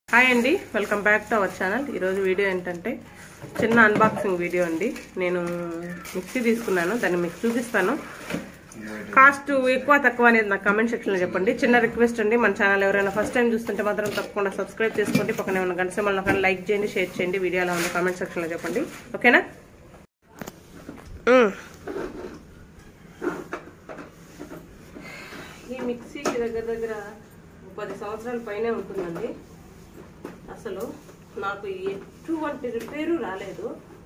Hi అండి welcome back to our channel ఈరోజు video ఏంటంటే చిన్న అన్బాక్సింగ్ వీడియో అండి నేను మిక్సీ తీసుకున్నాను దాన్ని మీకు చూపిస్తాను కాస్ట్ ఎక్కువ తక్కువ అనేది నాకు కమెంట్ సెక్షన్లో చెప్పండి చిన్న రిక్వెస్ట్ అండి మన ఛానల్ ఎవరైనా ఫస్ట్ టైం చూస్తుంటే మాత్రం తప్పకుండా సబ్స్క్రైబ్ చేసుకోండి పక్కనే ఉన్న గంట సింబల్ నొక్కండి లైక్ చేయండి షేర్ చేయండి వీడియో ఎలా ఉందో కామెంట్ సెక్షన్లో చెప్పండి ఓకేనా మ్మ్. ఈ మిక్సీ దగ్గర దగ్గర పది సంవత్సరాల పైనే ఉంటుందండి అసలు నాకు ఎటువంటి రిపేరు రాలేదు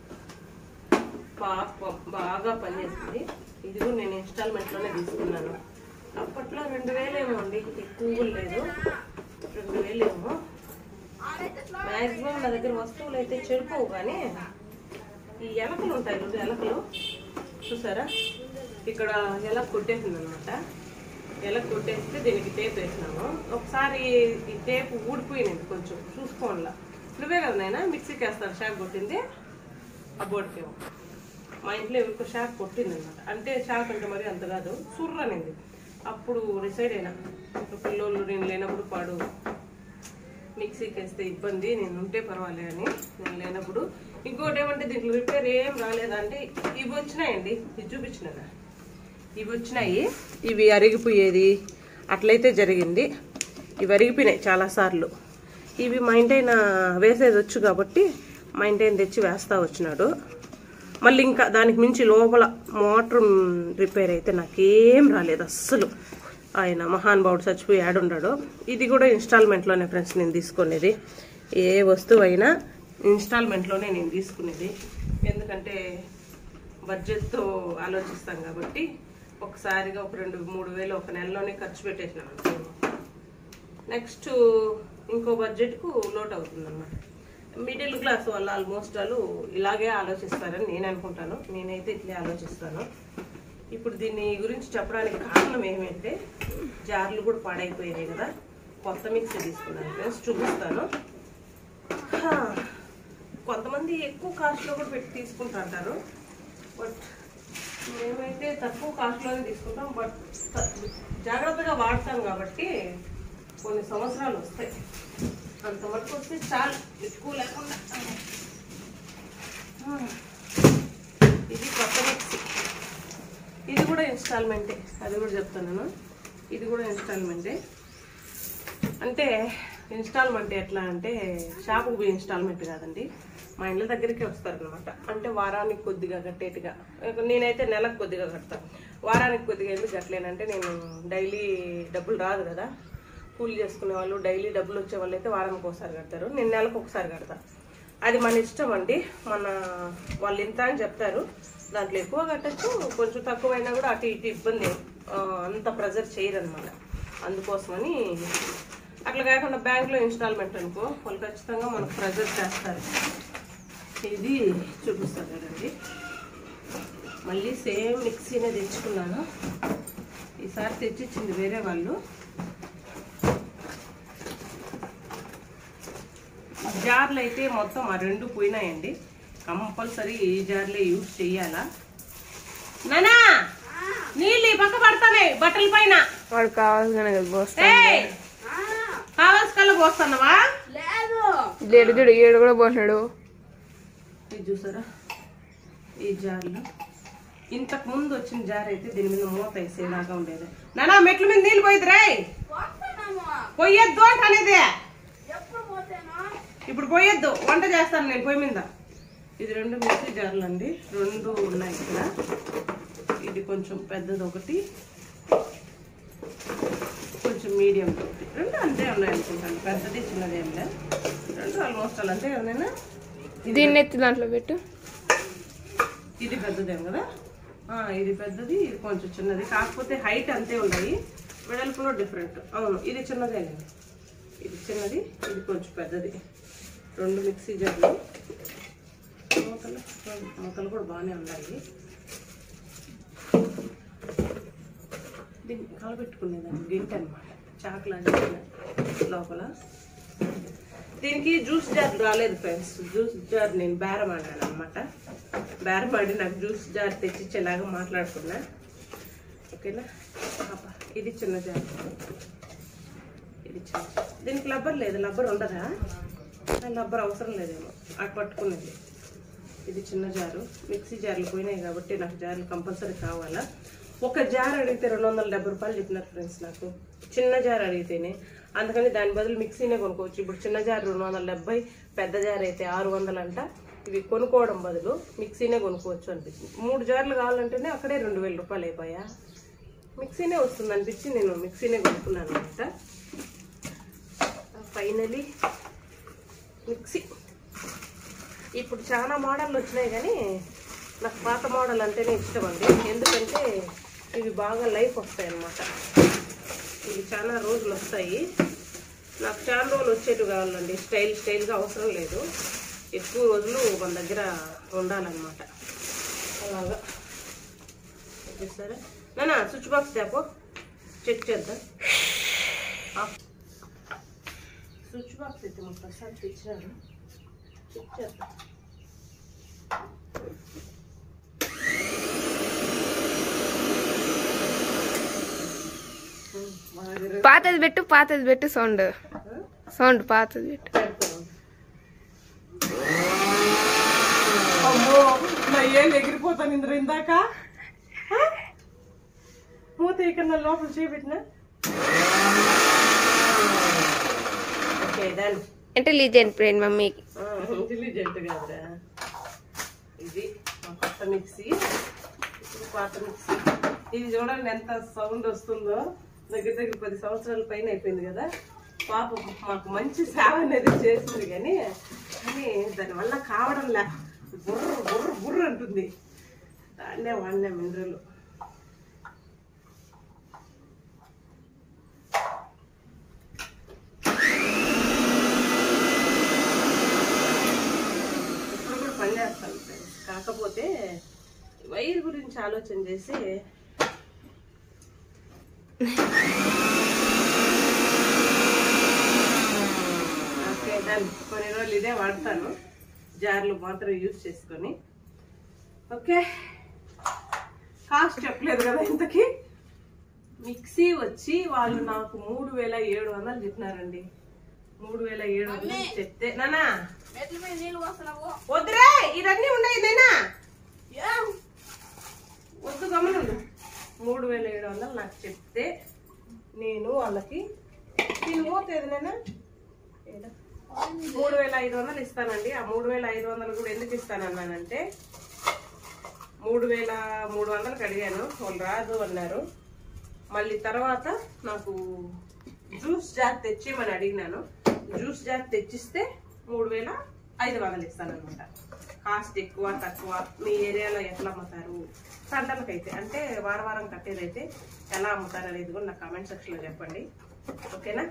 పాపం బాగా పనిచేస్తుంది ఇది కూడా నేను ఇన్స్టాల్మెంట్లోనే తీసుకున్నాను అప్పట్లో రెండు వేలేమో అండి ఎక్కువ లేదు రెండు వేలేమో మ్యాక్సిమం నా దగ్గర వస్తువులు అయితే చెడిపోవు కానీ ఈ ఎలకలు ఉంటాయి చూడు ఎలకలు చూసారా ఇక్కడ ఎలక కొట్టేసింది అనమాట ఎలక కొట్టేస్తే దీనికి టేప్ వేసినాము ఒకసారి ఈ టేప్ ఊడిపోయినది కొంచెం చూసుకోవాలా నువ్వే కదా నాయనా మిక్సీకి వేస్తారు షాక్ కొట్టింది ఆ బోర్డుకేమో మా ఇంట్లో ఎవరికో షాక్ కొట్టింది అనమాట అంటే షాక్ అంటే మరి అంత కాదు సుర్రనింది అప్పుడు రిసైడ్ అయినా ఇంకా పిల్లోళ్ళు నేను లేనప్పుడు పాడు మిక్సీకి వేస్తే ఇబ్బంది నేను ఉంటే పర్వాలే అని నేను లేనప్పుడు ఇంకోటి ఏమంటే దీంట్లో రిపేర్ ఏం రాలేదంటే ఇవి వచ్చినాయండి ఇది చూపించినా ఇవి వచ్చినాయి ఇవి అరిగిపోయేది అట్లయితే జరిగింది ఇవి అరిగిపోయినాయి చాలాసార్లు ఇవి మా ఇంటైన వేసేది వచ్చు కాబట్టి మా ఇంటైన తెచ్చి వేస్తా వచ్చినాడు మళ్ళీ ఇంకా దానికి మించి లోపల మోటార్ రిపేర్ అయితే నాకేం రాలేదు అస్సలు ఆయన మహానుభావుడు చచ్చిపోయి ఆడుండాడు ఇది కూడా ఇన్స్టాల్మెంట్లోనే ఫ్రెండ్స్ నేను తీసుకునేది ఏ వస్తువు అయినా ఇన్స్టాల్మెంట్లోనే నేను తీసుకునేది ఎందుకంటే బడ్జెట్తో ఆలోచిస్తాం కాబట్టి ఒకసారిగా ఒక రెండు మూడు వేలు ఒక నెలలోనే ఖర్చు పెట్టేసినాం అనుకో నెక్స్ట్ ఇంకో బడ్జెట్కు లోట్ అవుతుంది అనమాట మిడిల్ క్లాస్ వాళ్ళు ఆల్మోస్ట్ వాళ్ళు ఇలాగే ఆలోచిస్తారని నేను అనుకుంటాను నేనైతే ఇట్లే ఆలోచిస్తాను ఇప్పుడు దీని గురించి చెప్పడానికి కారణం ఏమంటే జార్లు కూడా పాడైపోయినాయి కదా కొత్త మిక్సీ తీసుకున్నాను ఫ్రెండ్స్ చూపిస్తాను హా, కొంతమంది ఎక్కువ కాస్ట్లో కూడా పెట్టి తీసుకుంటుంటారు బట్ మేమైతే తక్కువ కాస్ట్లోనే తీసుకుంటాం బట్ త- జాగ్రత్తగా వాడతాం కాబట్టి కొన్ని సంవత్సరాలు వస్తాయి అంతవరకు వస్తే చాలు ఎక్కువ లేకుండా ఆ, ఇది కొత్త మిక్సీ ఇది కూడా ఇన్స్టాల్మెంటే అది కూడా చెప్తాను ఇది కూడా ఇన్స్టాల్మెంటే అంటే ఇన్స్టాల్మెంట్ ఎట్లా అంటే షాపుకు పోయి ఇన్స్టాల్మెంట్ కాదండి మా ఇండ్ల దగ్గరికి వస్తారనమాట అంటే వారానికి కొద్దిగా కట్టేట్టుగా ఇక నేనైతే నెలకు కొద్దిగా కడతాను వారానికి కొద్దిగా ఎందుకు కట్టలేనంటే నేను డైలీ డబ్బులు రాదు కదా కూలి చేసుకునే వాళ్ళు డైలీ డబ్బులు వచ్చే వాళ్ళు అయితే వారానికి ఒకసారి కడతారు నేను నెలకు ఒకసారి కడతా అది మన ఇష్టం అండి మన వాళ్ళు ఇంత అని చెప్తారు దాంట్లో ఎక్కువ కట్టచ్చు కొంచెం తక్కువైనా కూడా అటు ఇటు ఇబ్బంది ఆ, అంత ప్రెజర్ చేయరనమాట అందుకోసమని అట్లా కాకుండా బ్యాంక్లో ఇన్స్టాల్మెంట్ అనుకో వాళ్ళు ఖచ్చితంగా మనకు ప్రెజర్ చేస్తారు ఇది చూపిస్తారు కదండి మళ్ళీ సేమ్ మిక్సీనే తెచ్చుకున్నాను ఈసారి తెచ్చిచ్చింది వేరే వాళ్ళు జార్లు అయితే మొత్తం ఆ రెండు పోయినాయండి కంపల్సరీ ఈ జార్లే యూజ్ చెయ్యాలా నానా నీళ్ళు ఈ పక్క పడతానే బట్టల పైన వాడు కావాల్సిన పోస్తా ఏయ్! కావాల్సి కల్లా పోస్తున్నావా లేడు చూడు ఏడు కూడా పోసాడు ఇది చూసారా ఈ జార్లు ఇంతకు ముందు వచ్చిన జార్ అయితే దీని మీద మూత వేసేలాగా ఉండేది నానా మెట్ల మీద నీళ్ళు పోయిద్ది రే పోయొద్దు అంట అనేది ఇప్పుడు పోయొద్దు వంట చేస్తాను నేను పొయ్యి మీద ఇది రెండు మిక్సీ జార్లు అండి రెండు ఉన్నాయి ఇక్కడ ఇది కొంచెం పెద్దది ఒకటి కొంచెం మీడియం ఒకటి రెండు అంతే ఉన్నాయి అనుకుంటాను పెద్దది చిన్నది ఏం లేదు రెండు ఆల్మోస్ట్ అలా అంతే కదా నేను దీన్ని ఎత్తి దాంట్లో పెట్టు ఇది పెద్దదేం కదా ఆ, ఇది పెద్దది ఇది కొంచెం చిన్నది కాకపోతే హైట్ అంతే ఉన్నాయి వెడల్పులో డిఫరెంట్ అవును ఇది చిన్నదే లేదు ఇది చిన్నది ఇది కొంచెం పెద్దది రెండు మిక్సీ జార్లు మూతలు మూతలు కూడా బాగానే ఉన్నాయి దీన్ని కలబెట్టుకునేదాన్ని గింట అనమాట చాకులాగా లోపల దీనికి జ్యూస్ జార్ రాలేదు ఫ్రెండ్స్ జ్యూస్ జార్ నేను బేరం ఆడాను అనమాట బేరం ఆడి నాకు జ్యూస్ జార్ తెచ్చిచ్చేలాగా మాట్లాడుకున్నా ఓకేనా పాప ఇది చిన్న జార్ ఇది చిన్న దీనికి లబ్బర్ లేదు లబ్బర్ ఉండదా ఆ లబ్బర్ అవసరం లేదేమో అటు పట్టుకున్నది ఇది చిన్న జారు మిక్సీ జార్లు పోయినాయి కాబట్టి నాకు జార్లు కంపల్సరీ కావాలా ఒక జార్ అడిగితే రెండు వందల డెబ్బై రూపాయలు చెప్పినారు ఫ్రెండ్స్ నాకు చిన్న జార్ అడిగితేనే అందుకని దాని బదులు మిక్సీనే కొనుక్కోవచ్చు ఇప్పుడు చిన్న జార్ రెండు వందల డెబ్బై పెద్ద జార్ అయితే ఆరు వందలు అంట ఇవి కొనుక్కోవడం బదులు మిక్సీనే కొనుక్కోవచ్చు అనిపించింది మూడు జార్లు కావాలంటేనే అక్కడే రెండు వేల రూపాయలు అయిపోయా మిక్సీనే వస్తుంది అనిపించి నేను మిక్సీనే కొనుక్కున్నాను అనమాట ఫైనలీ మిక్సీ ఇప్పుడు చాలా మోడల్ వచ్చినాయి కానీ నాకు పాత మోడల్ అంటేనే ఇష్టం అండి ఎందుకంటే ఇవి బాగా లైఫ్ వస్తాయి అన్నమాట ఇవి చాలా రోజులు వస్తాయి నాకు చాలా రోజులు వచ్చేటివి కావాలండి స్టైల్ స్టైల్గా అవసరం లేదు ఎక్కువ రోజులు మన దగ్గర ఉండాలన్నమాట అలాగా చూసారా నానా స్విచ్ బాక్స్ తేపో చెక్ చేద్దాం ఆఫ్. స్విచ్ బాక్స్ అయితే ముప్పైసారి తెచ్చినాను చెక్ చేద్దాం ఉమ్, బాగా తిరుగు- పాతది పెట్టు పాతది పెట్టు సౌండ్ సౌండ్ పాతది పెట్టు పెడతాను. అమ్మో నా ఏళ్ళు ఎగిరిపోతాను ఇంద్ర ఇందాక ఆ? మూత ఇక్కడ నా లోపల చేపెట్టిన ఓకే డన్ ఇంటెలిజెంట్ బ్రెయిన్ మమ్మీకి ఇంటెలిజెంట్ కాదురా ఇది మా కొత్త మిక్సీ ఇప్పుడు పాత మిక్సీ ఇది చూడండి ఎంత సౌండ్ వస్తుందో దగ్గర దగ్గర పది సంవత్సరాల పైన అయిపోయింది కదా పాప మాకు మంచి సేవ అనేది చేసింది కానీ కానీ దానివల్ల కావడం లే బుర్ర బుర్ర బుర్ర అంటుంది దాన్నే వాడినా మినరల్ ఇప్పుడు కూడా పని చేస్తాను ఫ్రెండ్స్ కాకపోతే వైర్ గురించి ఆలోచన చేసి ఓకే డన్ కొన్ని రోజులు ఇదే వాడతాను జార్లు మాత్రం యూజ్ చేసుకొని ఓకే కాస్ట్ చెప్పలేదు కదా ఇంతకి మిక్సీ వచ్చి వాళ్ళు నాకు మూడు వేల ఏడు వందలు చెప్పినారండి మూడు వేల ఏడు వందలు చెప్తే నానా వద్దురే ఇవన్నీ ఉన్నాయి నేనా వద్దు గమనుండు మూడు వేల ఏడు వందలు నాకు చెప్తే నేను వాళ్ళకి దీని పోతుంది నేనా ఏడా? మూడు వేల ఐదు వందలు ఇస్తానండి ఆ మూడు వేల ఐదు వందలు కూడా ఎందుకు ఇస్తానన్నానంటే మూడు వేల మూడు వందలకు అడిగాను వాళ్ళు రాదు అన్నారు మళ్ళీ తర్వాత నాకు జ్యూస్ జార్ తెచ్చిమని అడిగినాను జ్యూస్ జార్ తెచ్చిస్తే మూడు వేల ఐదు వందలు ఇస్తానమాట కాస్ట్ ఎక్కువ తక్కువ మీ ఏరియాలో ఎట్లా అమ్ముతారు సంటలకైతే అంటే వారం వారం కట్టేదైతే ఎలా అమ్ముతారు అనేది కూడా నా కామెంట్ సెక్షన్లో చెప్పండి ఓకేనా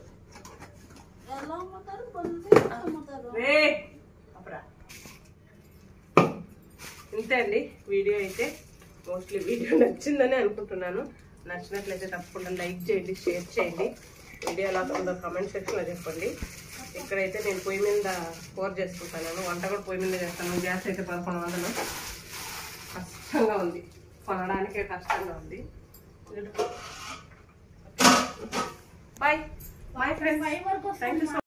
రే అప్పుడా ఇంతే అండి వీడియో అయితే మోస్ట్లీ వీడియో నచ్చిందని అనుకుంటున్నాను నచ్చినట్లయితే తప్పకుండా లైక్ చేయండి షేర్ చేయండి వీడియో ఎలా ఉందో కామెంట్ సెక్షన్లో చెప్పండి ఇక్కడైతే నేను పొయ్యి మీద కూర చేసుకుంటాను వంట కూడా పొయ్యి మీద చేస్తాను గ్యాస్ అయితే పదకొండు వందలు కష్టంగా ఉంది కొనడానికే కష్టంగా ఉంది bye bye friends thank you